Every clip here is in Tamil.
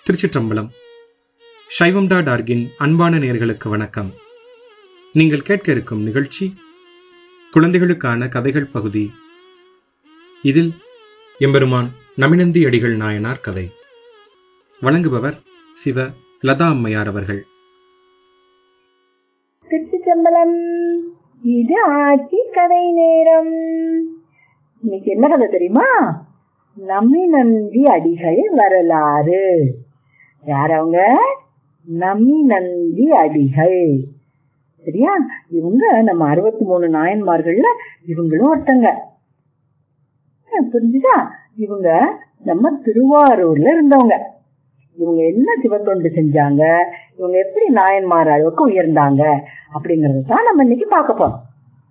திருச்சிற்றம்பலம் சைவம் டாட் ஆர்கின் அன்பான நேர்களுக்கு வணக்கம் நீங்கள் கேட்க இருக்கும் நிகழ்ச்சி குழந்தைகளுக்கான கதைகள் பகுதி இதில் எம்பெருமான் நமினந்தி அடிகள் நாயனார் கதை வழங்குபவர் சிவ லதா அம்மையார் அவர்கள் திருச்சிச்சம்பலம் இது ஆட்சி கதை நேரம் இன்னைக்கு என்ன கதை தெரியுமா நம்பி அடிகள் வரலாறு யார் அவங்க நம்பி அடிகள் சரியா இவங்க நம்ம அறுபத்தி மூணு நாயன்மார்கள்ல இவங்களும் ஒருத்தங்க புரிஞ்சுதா இவங்க நம்ம திருவாரூர்ல இருந்தவங்க இவங்க என்ன சிவத்தொண்டு செஞ்சாங்க இவங்க எப்படி நாயன்மார் அளவுக்கு உயர்ந்தாங்க அப்படிங்கறது தான் நம்ம இன்னைக்கு பார்க்க போறோம்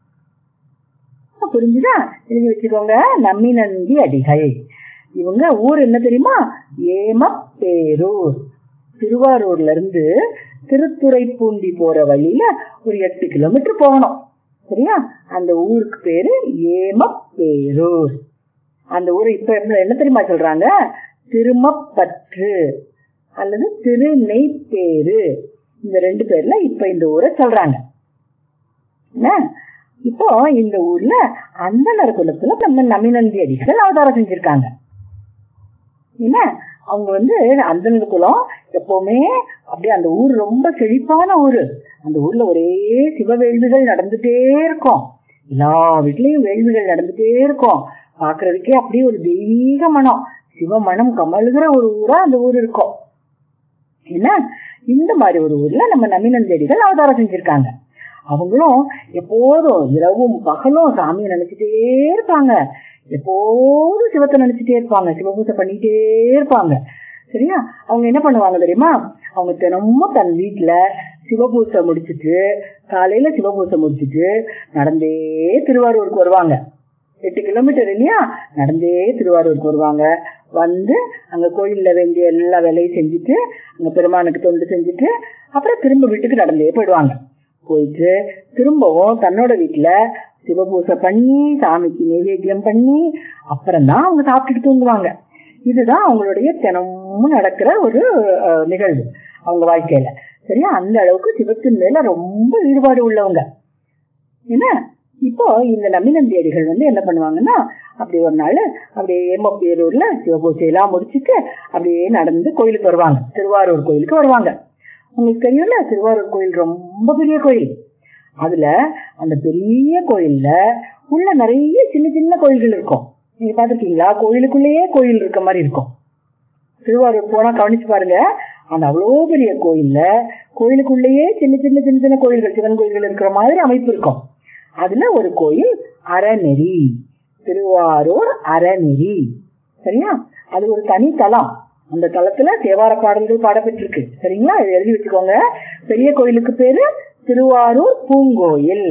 புரிஞ்சுதா எழுதி வச்சுக்கோங்க நம்மி நந்தி அடிகள் இவங்க ஊர் என்ன தெரியுமா ஏமப்பேரூர் திருவாரூர்ல இருந்து திருத்துறைப்பூண்டி போற வழியில ஒரு எட்டு கிலோமீட்டர் போகணும் சரியா அந்த ஊருக்கு பேரு ஏமப்பேரூர் அந்த ஊரை இப்ப என்ன தெரியுமா சொல்றாங்க திருமப்பற்று அல்லது திருநெய்ப்பேரு இந்த ரெண்டு பேர்ல இப்ப இந்த ஊரை சொல்றாங்க என்ன இப்போ இந்த ஊர்ல அந்தனர் குலத்துல நம்ம நமினந்தி அடிகள் அவதாரம் செஞ்சிருக்காங்க என்ன அவங்க வந்து அந்தனர் குலம் எப்பவுமே அப்படியே அந்த ஊர் ரொம்ப செழிப்பான ஊரு அந்த ஊர்ல ஒரே சிவ வேள்விகள் நடந்துட்டே இருக்கும் எல்லா வீட்லயும் வேள்விகள் நடந்துட்டே இருக்கும் பாக்குறதுக்கே அப்படியே ஒரு தெய்வீக மனம் சிவ மனம் கமழுகிற ஒரு ஊரா அந்த ஊர் இருக்கும் என்ன இந்த மாதிரி ஒரு ஊர்ல நம்ம நமினந்தேடிகள் அவதாரம் செஞ்சிருக்காங்க அவங்களும் எப்போதும் இரவும் பகலும் சாமியை நினைச்சிட்டே இருப்பாங்க எப்போதும் சிவத்தை நினைச்சிட்டே இருப்பாங்க சிவபூசை பண்ணிட்டே இருப்பாங்க சரியா அவங்க என்ன பண்ணுவாங்க தெரியுமா அவங்க தினமும் தன் வீட்டுல சிவபூசை முடிச்சிட்டு காலையில சிவபூசை முடிச்சிட்டு நடந்தே திருவாரூருக்கு வருவாங்க எட்டு கிலோமீட்டர் இல்லையா நடந்தே திருவாரூருக்கு வருவாங்க வந்து அங்க கோயில்ல வேண்டிய எல்லா வேலையும் செஞ்சுட்டு அங்க பெருமானுக்கு தொண்டு செஞ்சுட்டு அப்புறம் திரும்ப வீட்டுக்கு நடந்தே போயிடுவாங்க போயிட்டு திரும்பவும் தன்னோட வீட்டுல சிவபூசை பண்ணி சாமிக்கு நைவேத்தியம் பண்ணி அப்புறம் தான் அவங்க சாப்பிட்டுட்டு தூங்குவாங்க இதுதான் அவங்களுடைய தினமும் நடக்கிற ஒரு நிகழ்வு அவங்க வாழ்க்கையில சரியா அந்த அளவுக்கு சிவத்தின் மேல ரொம்ப ஈடுபாடு உள்ளவங்க என்ன இப்போ இந்த நம்பினந்தியடிகள் வந்து என்ன பண்ணுவாங்கன்னா அப்படி ஒரு நாள் அப்படியே ஏமப்பேரூர்ல சிவபூஜை எல்லாம் முடிச்சுட்டு அப்படியே நடந்து கோயிலுக்கு வருவாங்க திருவாரூர் கோயிலுக்கு வருவாங்க உங்களுக்கு தெரியும்ல திருவாரூர் கோயில் ரொம்ப பெரிய கோயில் அதுல அந்த பெரிய கோயில்ல உள்ள நிறைய சின்ன சின்ன கோயில்கள் இருக்கும் நீங்க பாத்துருக்கீங்களா கோயிலுக்குள்ளேயே கோயில் இருக்க மாதிரி இருக்கும் திருவாரூர் போனா கவனிச்சு பாருங்க அந்த அவ்வளோ பெரிய கோயில்ல கோயிலுக்குள்ளேயே சின்ன சின்ன சின்ன சின்ன கோயில்கள் சிவன் கோயில்கள் இருக்கிற மாதிரி அமைப்பு இருக்கும் அதுல ஒரு கோயில் அறநெறி திருவாரூர் அறநெறி சரியா அது ஒரு தனி தலம் அந்த தளத்துல தேவார பாடல்கள் பாடப்பட்டிருக்கு சரிங்களா எழுதி வச்சுக்கோங்க பெரிய கோயிலுக்கு பேரு திருவாரூர் பூங்கோயில்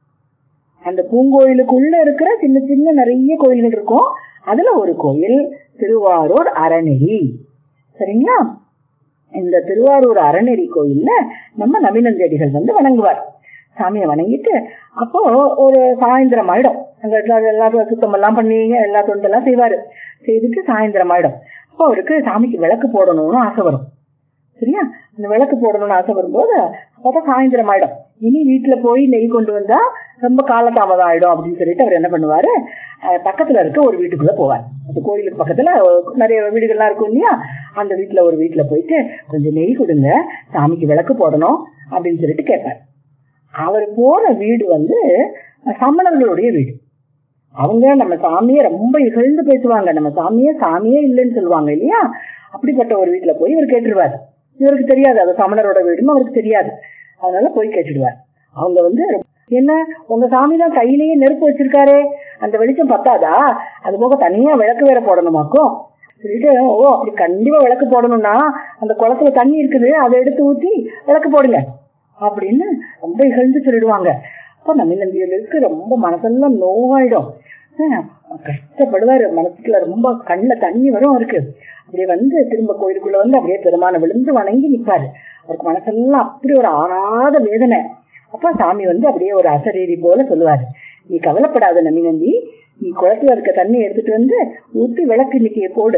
அந்த பூங்கோயிலுக்குள்ள இருக்கிற சின்ன சின்ன நிறைய கோயில்கள் இருக்கும் அதுல ஒரு கோயில் திருவாரூர் அறநெறி சரிங்களா இந்த திருவாரூர் அறநெறி கோயில்ல நம்ம நவீனந்தேடிகள் வந்து வணங்குவார் சாமியை வணங்கிட்டு அப்போ ஒரு சாயந்தரம் ஆயிடும் அங்க எல்லாரும் சுத்தம் எல்லாம் பண்ணி எல்லா தொண்டெல்லாம் செய்வாரு செய்துட்டு சாயந்தரம் ஆயிடும் அப்போ அவருக்கு சாமிக்கு விளக்கு போடணும்னு ஆசை வரும் சரியா அந்த விளக்கு போடணும்னு ஆசை வரும்போது அப்பதான் சாயந்தரம் ஆயிடும் இனி வீட்டுல போய் நெய் கொண்டு வந்தா ரொம்ப காலதாமதம் ஆயிடும் அப்படின்னு சொல்லிட்டு அவர் என்ன பண்ணுவாரு பக்கத்துல இருக்க ஒரு வீட்டுக்குள்ள போவார் அந்த கோயிலுக்கு பக்கத்துல நிறைய வீடுகள்லாம் இருக்கும் இல்லையா அந்த வீட்டுல ஒரு வீட்டுல போயிட்டு கொஞ்சம் நெய் கொடுங்க சாமிக்கு விளக்கு போடணும் அப்படின்னு சொல்லிட்டு கேட்பார் அவர் போற வீடு வந்து சமணர்களுடைய வீடு அவங்க நம்ம சாமியை ரொம்ப இகழ்ந்து பேசுவாங்க நம்ம சாமியே சாமியே இல்லைன்னு சொல்லுவாங்க இல்லையா அப்படிப்பட்ட ஒரு வீட்டுல போய் இவர் கேட்டுருவார் இவருக்கு தெரியாது அது சமணரோட வீடுன்னு அவருக்கு தெரியாது அதனால போய் கேட்டுடுவார் அவங்க வந்து என்ன உங்க சாமி தான் கையிலேயே நெருப்பு வச்சிருக்காரு அந்த வெளிச்சம் பத்தாதா அது போக தனியா விளக்கு வேற போடணுமாக்கும் சொல்லிட்டு ஓ அப்படி கண்டிப்பா விளக்கு போடணும்னா அந்த குளத்துல தண்ணி இருக்குது அதை எடுத்து ஊத்தி விளக்கு போடுங்க அப்படின்னு ரொம்ப இகழ்ந்து சொல்லிடுவாங்க அப்போ நம்பினந்தியலுக்கு ரொம்ப மனசெல்லாம் நோவாயிடும் கஷ்டப்படுவாரு மனசுக்குள்ள ரொம்ப கண்ணுல தண்ணி வரும் அவருக்கு அப்படியே வந்து திரும்ப கோயிலுக்குள்ள வந்து அப்படியே பெருமான விழுந்து வணங்கி நிற்பாரு அவருக்கு மனசெல்லாம் அப்படி ஒரு ஆறாத வேதனை அப்ப சாமி வந்து அப்படியே ஒரு அசரீரி போல சொல்லுவாரு நீ கவலைப்படாத நம்பினந்தி நீ குளத்துல இருக்க தண்ணி எடுத்துட்டு வந்து ஊத்தி விளக்கு இன்னைக்கு போடு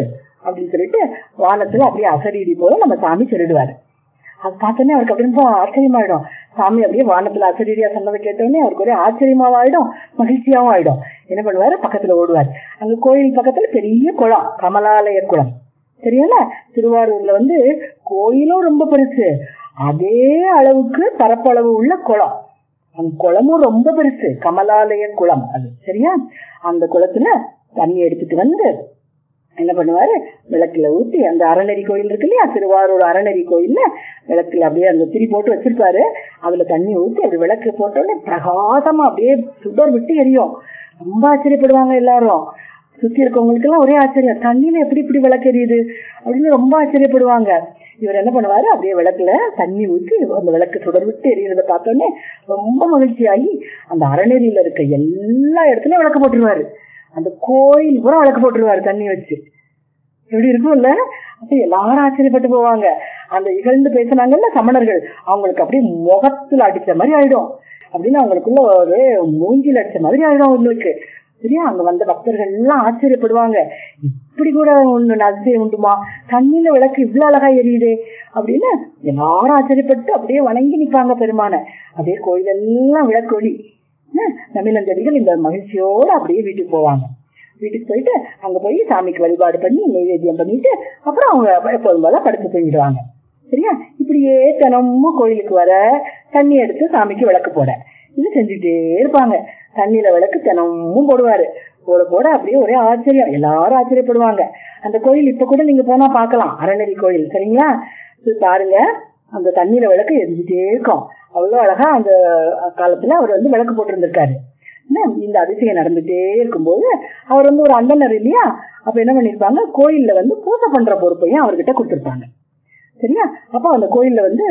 அப்படின்னு சொல்லிட்டு வானத்துல அப்படியே அசரீரி போல நம்ம சாமி சொல்லிடுவாரு அது பார்த்தோன்னே அவருக்கு அப்படி ரொம்ப ஆச்சரியமாயிடும் சாமி அப்படியே வானத்துல அசரீரியா சொன்னதை கேட்டோடனே அவருக்கு ஒரே ஆச்சரியமாவும் ஆயிடும் மகிழ்ச்சியாவும் ஆயிடும் என்ன பண்ணுவாரு பக்கத்துல ஓடுவார் அங்க கோயில் பக்கத்துல பெரிய குளம் கமலாலய குளம் தெரியல திருவாரூர்ல வந்து கோயிலும் ரொம்ப பெருசு அதே அளவுக்கு பரப்பளவு உள்ள குளம் அந்த குளமும் ரொம்ப பெருசு கமலாலய குளம் அது சரியா அந்த குளத்துல தண்ணி எடுத்துட்டு வந்து என்ன பண்ணுவாரு விளக்குல ஊத்தி அந்த அறநெறி கோயில் இருக்கு இல்லையா திருவாரூர் அறநெறி கோயில்ல விளக்குல அப்படியே அந்த திரி போட்டு வச்சிருப்பாரு அதுல தண்ணி ஊத்தி அப்படி விளக்கு போட்டோடனே பிரகாசமா அப்படியே சுடர் விட்டு எரியும் ரொம்ப ஆச்சரியப்படுவாங்க எல்லாரும் சுத்தி இருக்கவங்களுக்கு எல்லாம் ஒரே ஆச்சரியம் தண்ணியில எப்படி இப்படி விளக்கு எரியுது அப்படின்னு ரொம்ப ஆச்சரியப்படுவாங்க இவர் என்ன பண்ணுவாரு அப்படியே விளக்குல தண்ணி ஊத்தி அந்த விளக்கு சுடர் விட்டு எரியறத பார்த்தோன்னே ரொம்ப மகிழ்ச்சியாகி அந்த அறநெறியில இருக்க எல்லா இடத்துலயும் விளக்கு போட்டுருவாரு அந்த கோயில் பூரா விளக்கு போட்டுருவாரு தண்ணி வச்சு எப்படி இருக்கும்ல அப்ப எல்லாரும் ஆச்சரியப்பட்டு போவாங்க அந்த இகழ்ந்து பேசினாங்கல்ல சமணர்கள் அவங்களுக்கு அப்படியே முகத்துல அடிச்ச மாதிரி ஆயிடும் அப்படின்னு அவங்களுக்குள்ள ஒரு மூஞ்சில அடிச்ச மாதிரி ஆயிடும் அவங்களுக்கு சரியா அங்க வந்த பக்தர்கள் எல்லாம் ஆச்சரியப்படுவாங்க இப்படி கூட ஒண்ணு அதிசயம் உண்டுமா தண்ணியில விளக்கு இவ்வளவு அழகா எரியுதே அப்படின்னு எல்லாரும் ஆச்சரியப்பட்டு அப்படியே வணங்கி நிப்பாங்க பெருமான அப்படியே கோயிலெல்லாம் விளக்கு ஒளி தமிழஞ்சடிகள் இந்த மகிழ்ச்சியோட அப்படியே வீட்டுக்கு போவாங்க வீட்டுக்கு போயிட்டு அங்க போய் சாமிக்கு வழிபாடு பண்ணி நைவேத்தியம் பண்ணிட்டு அப்புறம் அவங்க எப்போதும் போல படுத்து தூங்கிடுவாங்க சரியா இப்படியே தினமும் கோயிலுக்கு வர தண்ணி எடுத்து சாமிக்கு விளக்கு போட இது செஞ்சுட்டே இருப்பாங்க தண்ணியில விளக்கு தினமும் போடுவாரு போட போட அப்படியே ஒரே ஆச்சரியம் எல்லாரும் ஆச்சரியப்படுவாங்க அந்த கோயில் இப்ப கூட நீங்க போனா பாக்கலாம் அறநெறி கோயில் சரிங்களா போய் பாருங்க அந்த தண்ணியில விளக்கு எரிஞ்சுட்டே இருக்கும் அவ்வளவு அழகா அந்த காலத்துல அவர் வந்து விளக்கு போட்டிருந்திருக்காரு இந்த அதிசயம் நடந்துட்டே இருக்கும்போது அவர் வந்து ஒரு அந்தனர் இல்லையா அப்ப என்ன பண்ணிருப்பாங்க கோயில்ல வந்து பூஜை பண்ற பொறுப்பையும் அவர்கிட்ட கொடுத்திருப்பாங்க சரியா அப்ப அந்த கோயில்ல வந்து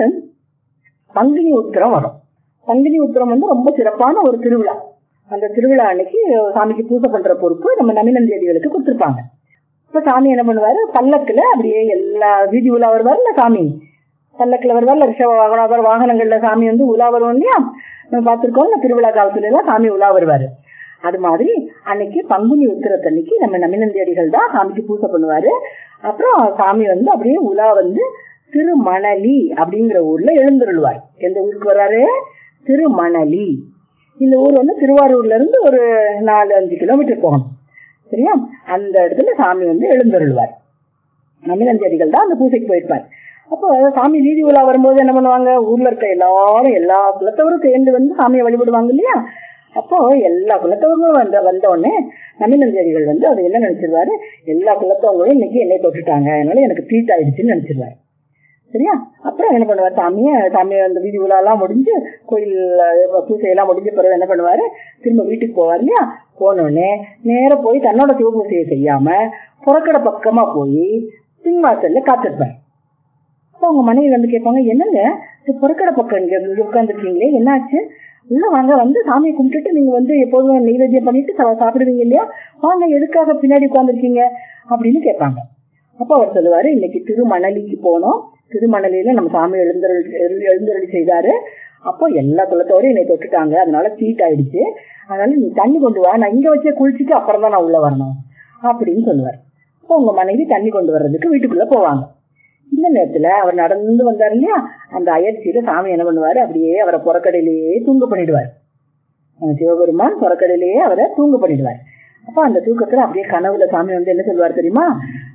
பங்குனி உத்திரம் வரும் பங்குனி உத்திரம் வந்து ரொம்ப சிறப்பான ஒரு திருவிழா அந்த திருவிழா அன்னைக்கு சாமிக்கு பூஜை பண்ற பொறுப்பு நம்ம நமினந்தேதிகளுக்கு கொடுத்திருப்பாங்க இப்ப சாமி என்ன பண்ணுவாரு பல்லக்குல அப்படியே எல்லா வீதி உலா வருவார்ல சாமி பல்லக்குல வருவார்ல ரிஷப வாகனம் வாகனங்கள்ல சாமி வந்து உலா வரும் இல்லையா நம்ம பார்த்திருக்கோம் திருவிழா காலத்துல எல்லாம் சாமி உலா வருவாரு அது மாதிரி அன்னைக்கு பங்குனி உத்திரத்தன்னைக்கு நம்ம நமினந்தேடிகள் தான் சாமிக்கு பூஜை பண்ணுவாரு அப்புறம் சாமி வந்து அப்படியே உலா வந்து திருமணலி அப்படிங்கிற ஊர்ல எழுந்தருள்வார் எந்த ஊருக்கு வர்றாரு திருமணலி இந்த ஊர் வந்து திருவாரூர்ல இருந்து ஒரு நாலு அஞ்சு கிலோமீட்டர் போகணும் சரியா அந்த இடத்துல சாமி வந்து எழுந்தருள்வார் நமினந்தேடிகள் தான் அந்த பூஜைக்கு போயிருப்பார் அப்போ சாமி வீதி உலா வரும்போது என்ன பண்ணுவாங்க ஊர்ல இருக்க எல்லாரும் எல்லா குலத்தவரும் சேர்ந்து வந்து சாமியை வழிபடுவாங்க இல்லையா அப்போ எல்லா குலத்தவர்களும் வந்த வந்த உடனே நமினந்தேரிகள் வந்து அது என்ன நினைச்சிருவாரு எல்லா குலத்தவங்களும் இன்னைக்கு என்னை தொட்டுட்டாங்க அதனால எனக்கு தீட் ஆயிடுச்சுன்னு நினைச்சிருவாரு சரியா அப்புறம் என்ன பண்ணுவார் சாமியை சாமியை அந்த வீதி உலாலாம் முடிஞ்சு கோயில் பூஜையெல்லாம் முடிஞ்ச பிறகு என்ன பண்ணுவாரு திரும்ப வீட்டுக்கு போவார் இல்லையா போனோடனே நேர போய் தன்னோட சிவபூசையை செய்யாம புறக்கடை பக்கமா போய் பின்வாசல்ல காத்திருப்பார் அப்போ அவங்க மனைவி வந்து கேட்பாங்க என்னங்க புறக்கடை பக்கம் இங்க உட்காந்துருக்கீங்களே என்னாச்சு உள்ள வாங்க வந்து சாமியை கும்பிட்டுட்டு நீங்க வந்து எப்போதும் நெய்வேத்தியம் பண்ணிட்டு சாப்பிடுவீங்க இல்லையா வாங்க எதுக்காக பின்னாடி உட்காந்துருக்கீங்க அப்படின்னு கேட்பாங்க அப்போ அவர் சொல்லுவாரு இன்னைக்கு திருமணலிக்கு போனோம் திருமணலியில நம்ம சாமி எழுந்தருள் எழுந்தருளி செய்தாரு அப்போ எல்லா குலத்தோரையும் என்னை தொட்டுட்டாங்க அதனால சீட் ஆயிடுச்சு அதனால நீ தண்ணி கொண்டு வா நான் இங்க வச்சே குளிச்சுட்டு அப்புறம் தான் நான் உள்ள வரணும் அப்படின்னு சொல்லுவார் அப்போ உங்க மனைவி தண்ணி கொண்டு வர்றதுக்கு வீட்டுக்குள்ள போவாங்க இந்த நேரத்துல அவர் நடந்து வந்தார் இல்லையா அந்த அயற்சியில சாமி என்ன பண்ணுவாரு அப்படியே அவரை புறக்கடையிலேயே தூங்க பண்ணிடுவார் சிவபெருமான் புறக்கடையிலேயே அவரை தூங்க பண்ணிடுவார் அப்ப அந்த தூக்கத்துல அப்படியே கனவுல சாமி வந்து என்ன சொல்லுவார் தெரியுமா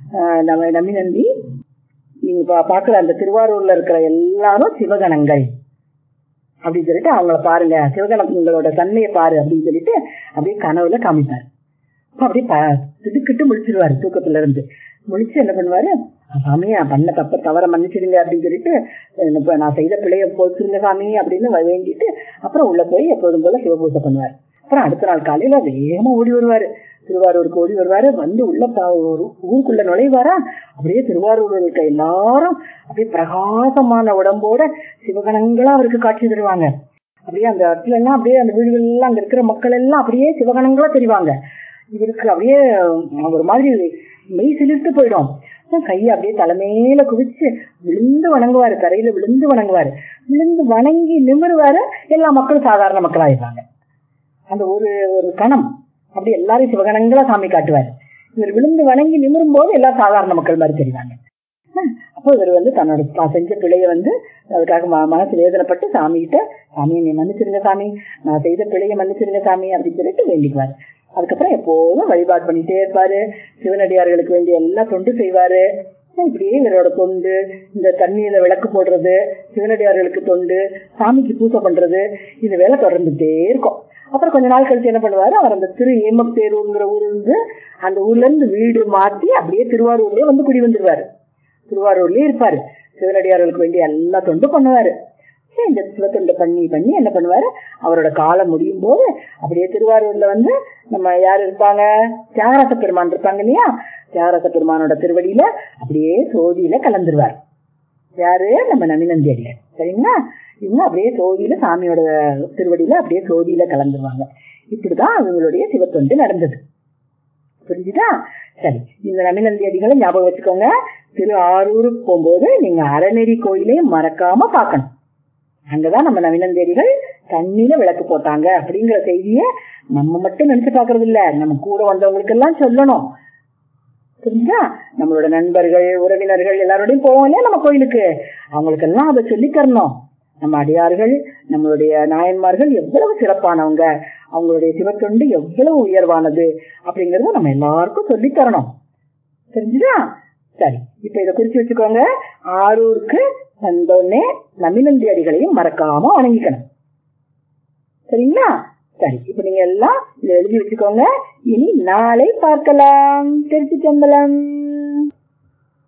நம்ம நம்பி நம்பி நீங்க பாக்குற அந்த திருவாரூர்ல இருக்கிற எல்லாரும் சிவகணங்கள் அப்படின்னு சொல்லிட்டு அவங்கள பாருங்க சிவகணங்களோட தன்மையை பாரு அப்படின்னு சொல்லிட்டு அப்படியே கனவுல காமிப்பார் அப்படியே திடுக்கிட்டு முடிச்சிருவாரு தூக்கத்துல இருந்து முடிச்சு என்ன பண்ணுவாரு சாமி பண்ண தப்ப தவற மன்னிச்சிடுங்க அப்படின்னு சொல்லிட்டு நான் செய்த பிள்ளைய போச்சுருங்க சாமி அப்படின்னு வேண்டிட்டு அப்புறம் உள்ள போய் எப்போதும் போல சிவபூசை பண்ணுவார் அப்புறம் அடுத்த நாள் காலையில வேகமா ஓடி வருவாரு திருவாரூருக்கு ஓடி வருவாரு வந்து உள்ள ஊருக்குள்ள நுழைவாரா அப்படியே திருவாரூர் இருக்க எல்லாரும் அப்படியே பிரகாசமான உடம்போட சிவகணங்களா அவருக்கு காட்சி தருவாங்க அப்படியே அந்த இடத்துல எல்லாம் அப்படியே அந்த வீடுகள் எல்லாம் அங்க இருக்கிற மக்கள் எல்லாம் அப்படியே சிவகணங்களா தெரிவாங்க இவருக்கு அப்படியே ஒரு மாதிரி மெய் சிலிர்த்து போயிடும் கையை அப்படியே தலைமையில குவிச்சு விழுந்து வணங்குவாரு கரையில விழுந்து வணங்குவாரு விழுந்து வணங்கி நிமிருவாரு எல்லா மக்களும் சாதாரண மக்களாயிருப்பாங்க அந்த ஒரு ஒரு கணம் அப்படி எல்லாரும் சிவகணங்களா சாமி காட்டுவாரு இவர் விழுந்து வணங்கி நிமிரும் போது எல்லாம் சாதாரண மக்கள் மாதிரி தெரிவாங்க அப்போ இவர் வந்து தன்னோட தான் செஞ்ச பிழைய வந்து அதுக்காக ம- மனசு வேதனைப்பட்டு சாமி கிட்ட சாமி என்னை மன்னிச்சிருங்க சாமி நான் செய்த பிழைய மன்னிச்சிருங்க சாமி அப்படின்னு சொல்லிட்டு வேண்டிக்குவாரு அதுக்கப்புறம் எப்போதும் வழிபாடு பண்ணிட்டே இருப்பாரு சிவனடியார்களுக்கு வேண்டிய எல்லா தொண்டு செய்வாரு இப்படியே இவரோட தொண்டு இந்த தண்ணியில விளக்கு போடுறது சிவனடியார்களுக்கு தொண்டு சாமிக்கு பூஜை பண்றது இது வேலை தொடர்ந்துட்டே இருக்கும் அப்புறம் கொஞ்ச நாள் கழிச்சு என்ன பண்ணுவாரு அவர் அந்த திரு ஏமப்பேரூர்ங்கிற ஊர் இருந்து அந்த ஊர்ல இருந்து வீடு மாத்தி அப்படியே திருவாரூர்லயே வந்து குடி வந்துருவாரு திருவாரூர்லயே இருப்பாரு சிவனடியார்களுக்கு வேண்டிய எல்லா தொண்டும் பண்ணுவாரு சரி, இந்த சிவத்தொண்டு பண்ணி பண்ணி என்ன பண்ணுவாரு அவரோட காலம் முடியும் போது அப்படியே திருவாரூர்ல வந்து நம்ம யார் இருப்பாங்க தியாகராச பெருமான் இருப்பாங்க இல்லையா தியாகராச பெருமானோட திருவடியில அப்படியே சோதியில கலந்துருவார் யாரு நம்ம நமினந்தி அடியார் சரிங்களா இவங்க அப்படியே சோதியில சாமியோட திருவடியில அப்படியே சோதியில கலந்துருவாங்க இப்படிதான் அவங்களுடைய சிவத்தொண்டு நடந்தது புரிஞ்சுதா சரி இந்த நமினந்தி அடிகளை ஞாபகம் வச்சுக்கோங்க திரு ஆரூருக்கு போகும்போது நீங்க அறநெறி கோயிலையும் மறக்காம பார்க்கணும் அங்கதான் நம்ம நவீனந்தேரிகள் தண்ணியில விளக்கு போட்டாங்க அப்படிங்கிற செய்திய நம்ம மட்டும் நினைச்சு பாக்குறது இல்ல நம்ம கூட வந்தவங்களுக்கு எல்லாம் சொல்லணும் புரிஞ்சா நம்மளோட நண்பர்கள் உறவினர்கள் எல்லாரோடையும் போவோம் இல்லையா நம்ம கோயிலுக்கு அவங்களுக்கு எல்லாம் அதை சொல்லி தரணும் நம்ம அடியார்கள் நம்மளுடைய நாயன்மார்கள் எவ்வளவு சிறப்பானவங்க அவங்களுடைய சிவத்தொண்டு எவ்வளவு உயர்வானது அப்படிங்கறத நம்ம எல்லாருக்கும் சொல்லி தரணும் தெரிஞ்சுதா சரி இப்ப இத குறிச்சு வச்சுக்கோங்க ஆரூருக்கு வந்தோடனே நமினந்தி அடிகளையும் மறக்காம வணங்கிக்கணும் சரிங்களா சரி இப்ப நீங்க எல்லாம் இதை எழுதி வச்சுக்கோங்க இனி நாளை பார்க்கலாம் திருச்சி சம்பளம்